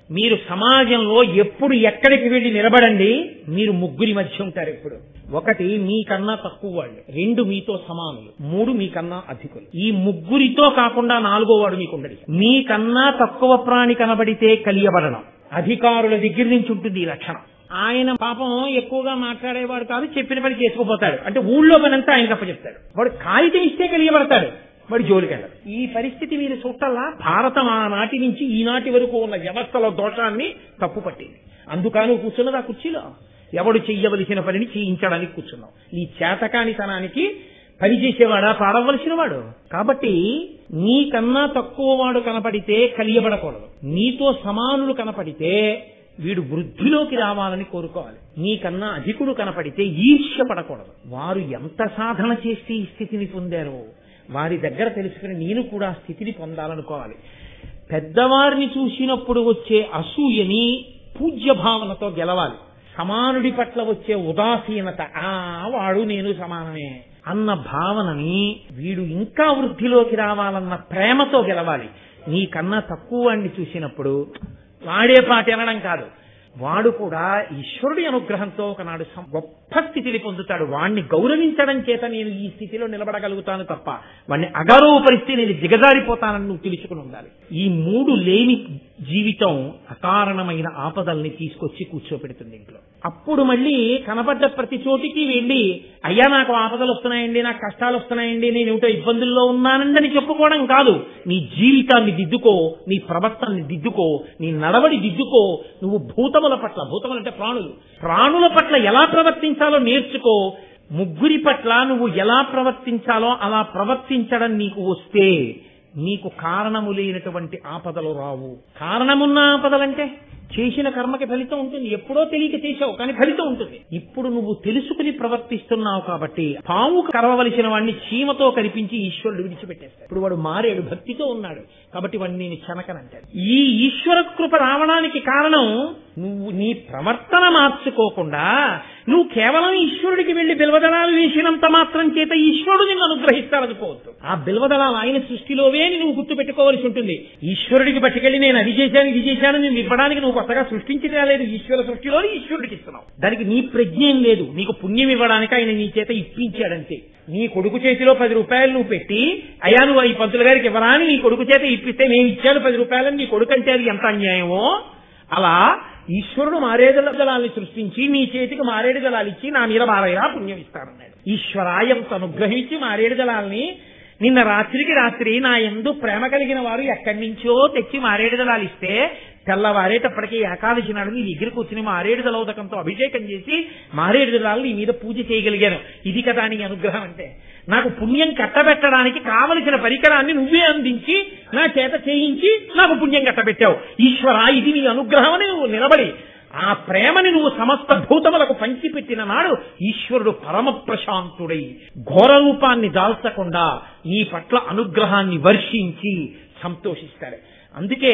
మీరు సమాజంలో ఎప్పుడు ఎక్కడికి వెళ్ళి నిలబడండి మీరు ముగ్గురి మధ్య ఉంటారు ఎప్పుడు ఒకటి మీకన్నా తక్కువ వాళ్ళు రెండు మీతో సమానులు మూడు మీకన్నా అధికులు ఈ ముగ్గురితో కాకుండా నాలుగో వాడు మీకు ఉండడు మీకన్నా తక్కువ ప్రాణి కనబడితే కలియబడడం అధికారుల దగ్గర నుంచి ఉంటుంది ఈ లక్షణం ఆయన పాపం ఎక్కువగా మాట్లాడేవాడు కాదు చెప్పిన పని చేసుకుపోతాడు అంటే ఊళ్ళో పనంతా ఆయన చెప్తాడు వాడు కాగితం ఇస్తే కలియబడతాడు వాడు జోలికి వెళ్ళడు ఈ పరిస్థితి మీరు చూడాలా భారతం ఆనాటి నుంచి ఈనాటి వరకు ఉన్న వ్యవస్థల దోషాన్ని తప్పు పట్టింది అందుకని కూర్చున్నది ఆ కుర్చీలో ఎవడు చెయ్యవలసిన పనిని చేయించడానికి కూర్చున్నావు నీ చేతకానితనానికి పని చేసేవాడా పాడవలసిన వాడు కాబట్టి నీకన్నా తక్కువ వాడు కనపడితే కలియబడకూడదు నీతో సమానులు కనపడితే వీడు వృద్ధిలోకి రావాలని కోరుకోవాలి నీకన్నా అధికుడు కనపడితే ఈర్ష్య పడకూడదు వారు ఎంత సాధన చేస్తే ఈ స్థితిని పొందారో వారి దగ్గర తెలుసుకుని నేను కూడా ఆ స్థితిని పొందాలనుకోవాలి పెద్దవారిని చూసినప్పుడు వచ్చే అసూయని పూజ్య భావనతో గెలవాలి సమానుడి పట్ల వచ్చే ఉదాసీనత ఆ వాడు నేను సమానమే అన్న భావనని వీడు ఇంకా వృద్ధిలోకి రావాలన్న ప్రేమతో గెలవాలి నీకన్నా తక్కువ వాడిని చూసినప్పుడు వాడే పాట అనడం కాదు వాడు కూడా ఈశ్వరుడి అనుగ్రహంతో ఒకనాడు సం- గొప్ప స్థితిని పొందుతాడు వాణ్ణి గౌరవించడం చేత నేను ఈ స్థితిలో నిలబడగలుగుతాను తప్ప వాణ్ణి అగౌరవపరిస్తే నేను దిగజారిపోతానని నువ్వు తెలుసుకుని ఉండాలి ఈ మూడు లేని జీవితం అకారణమైన ఆపదల్ని తీసుకొచ్చి కూర్చోపెడుతుంది ఇంట్లో అప్పుడు మళ్ళీ కనపడ్డ ప్రతి చోటికి వెళ్ళి అయ్యా నాకు ఆపదలు వస్తున్నాయండి నాకు కష్టాలు వస్తున్నాయండి నేను ఏమిటో ఇబ్బందుల్లో ఉన్నానండి చెప్పుకోవడం కాదు నీ జీవితాన్ని దిద్దుకో నీ ప్రవర్తనని దిద్దుకో నీ నడవడి దిద్దుకో నువ్వు భూతముల పట్ల భూతములు అంటే ప్రాణులు ప్రాణుల పట్ల ఎలా ప్రవర్తించాలో నేర్చుకో ముగ్గురి పట్ల నువ్వు ఎలా ప్రవర్తించాలో అలా ప్రవర్తించడం నీకు వస్తే నీకు కారణము లేనటువంటి ఆపదలు రావు కారణమున్న ఆపదలంటే చేసిన కర్మకి ఫలితం ఉంటుంది ఎప్పుడో తెలియక చేసావు కానీ ఫలితం ఉంటుంది ఇప్పుడు నువ్వు తెలుసుకుని ప్రవర్తిస్తున్నావు కాబట్టి పాము కరవవలసిన వాడిని చీమతో కనిపించి ఈశ్వరుడు విడిచిపెట్టేస్తాడు ఇప్పుడు వాడు మారేడు భక్తితో ఉన్నాడు కాబట్టి వాడిని నేను చనకనంటాడు ఈ ఈశ్వర కృప రావడానికి కారణం నువ్వు నీ ప్రవర్తన మార్చుకోకుండా నువ్వు కేవలం ఈశ్వరుడికి వెళ్లి బిల్వదళాలు వేసినంత మాత్రం చేత ఈశ్వరుడు నిన్ను అనుగ్రహిస్తారనుకోవద్దు ఆ బిల్వదళాలు ఆయన సృష్టిలోవే నువ్వు గుర్తు పెట్టుకోవాల్సి ఉంటుంది ఈశ్వరుడికి పట్టుకెళ్లి నేను అది చేశాను ఇది చేశాను నేను ఇవ్వడానికి నువ్వు కొత్తగా సృష్టించి రాలేదు ఈశ్వర సృష్టిలో ఈశ్వరుడికి ఇస్తున్నావు దానికి నీ ప్రజ్ఞ ఏం లేదు నీకు పుణ్యం ఇవ్వడానికి ఆయన నీ చేత ఇప్పించాడంతే నీ కొడుకు చేతిలో పది రూపాయలు నువ్వు పెట్టి అయ్యా నువ్వు ఈ పంతులు గారికి ఇవ్వరా అని నీ కొడుకు చేత ఇప్పిస్తే నేను ఇచ్చాను పది రూపాయలని నీ కొడుకు అంటే అది ఎంత అన్యాయమో అలా ఈశ్వరుడు మారేడు దళాన్ని సృష్టించి నీ చేతికి మారేడు దళాలు ఇచ్చి నా మీద మారేరా పుణ్యం ఇస్తారన్నాడు ఈశ్వరాయంత అనుగ్రహించి మారేడు దళాల్ని నిన్న రాత్రికి రాత్రి నా ఎందు ప్రేమ కలిగిన వారు ఎక్కడి నుంచో తెచ్చి మారేడు దళాలు ఇస్తే తెల్లవారేటప్పటికీ ఏకాదశి నాడు నీ దగ్గర కూర్చుని మారేడు దళోదకంతో అభిషేకం చేసి మారేడు దళాలు నీ మీద పూజ చేయగలిగాను ఇది కదా నీ అనుగ్రహం అంటే నాకు పుణ్యం కట్టబెట్టడానికి కావలసిన పరికరాన్ని నువ్వే అందించి నా చేత చేయించి నాకు పుణ్యం కట్టబెట్టావు ఈశ్వర ఇది నీ అనుగ్రహం అని నువ్వు నిలబడి ఆ ప్రేమని నువ్వు సమస్త భూతములకు పంచిపెట్టిన నాడు ఈశ్వరుడు పరమ ప్రశాంతుడై ఘోర రూపాన్ని దాల్చకుండా నీ పట్ల అనుగ్రహాన్ని వర్షించి సంతోషిస్తాడు అందుకే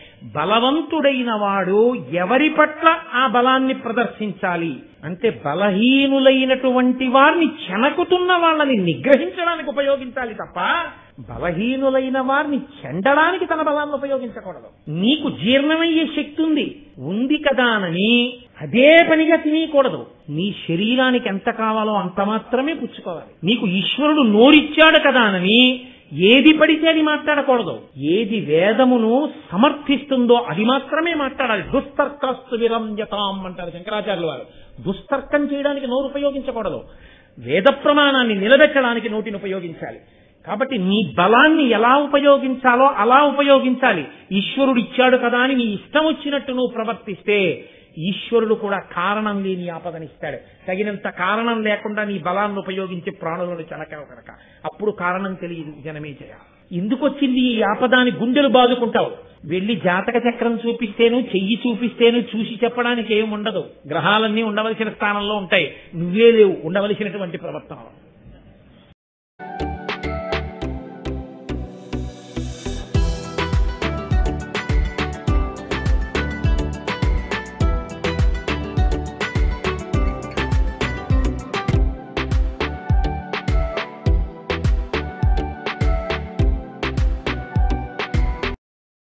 బలవంతుడైన వాడు ఎవరి పట్ల ఆ బలాన్ని ప్రదర్శించాలి అంటే బలహీనులైనటువంటి వారిని చెనకుతున్న వాళ్ళని నిగ్రహించడానికి ఉపయోగించాలి తప్ప బలహీనులైన వారిని చెండడానికి తన బలాన్ని ఉపయోగించకూడదు నీకు జీర్ణమయ్యే శక్తి ఉంది ఉంది కదా అని అదే పనిగా తినేయకూడదు నీ శరీరానికి ఎంత కావాలో అంత మాత్రమే పుచ్చుకోవాలి నీకు ఈశ్వరుడు నోరిచ్చాడు కదా అని ఏది పడితే అది మాట్లాడకూడదు ఏది వేదమును సమర్థిస్తుందో అది మాత్రమే మాట్లాడాలి దుస్తర్కస్తు విరంజతాం అంటారు శంకరాచార్యుల వారు దుస్తర్కం చేయడానికి నోరు ఉపయోగించకూడదు వేద ప్రమాణాన్ని నిలబెట్టడానికి నోటిని ఉపయోగించాలి కాబట్టి నీ బలాన్ని ఎలా ఉపయోగించాలో అలా ఉపయోగించాలి ఈశ్వరుడు ఇచ్చాడు కదా అని నీ ఇష్టం వచ్చినట్టు నువ్వు ప్రవర్తిస్తే ఈశ్వరుడు కూడా కారణం లేని ఆపదనిస్తాడు తగినంత కారణం లేకుండా నీ బలాన్ని ఉపయోగించి ప్రాణులను చెనకావు కనుక అప్పుడు కారణం తెలియదు జనమే చేయ ఎందుకు వచ్చింది ఈ ఆపదాని గుండెలు బాదుకుంటావు వెళ్లి జాతక చక్రం చూపిస్తేను చెయ్యి చూపిస్తేను చూసి చెప్పడానికి ఏం ఉండదు గ్రహాలన్నీ ఉండవలసిన స్థానంలో ఉంటాయి నువ్వే లేవు ఉండవలసినటువంటి ప్రవర్తనలో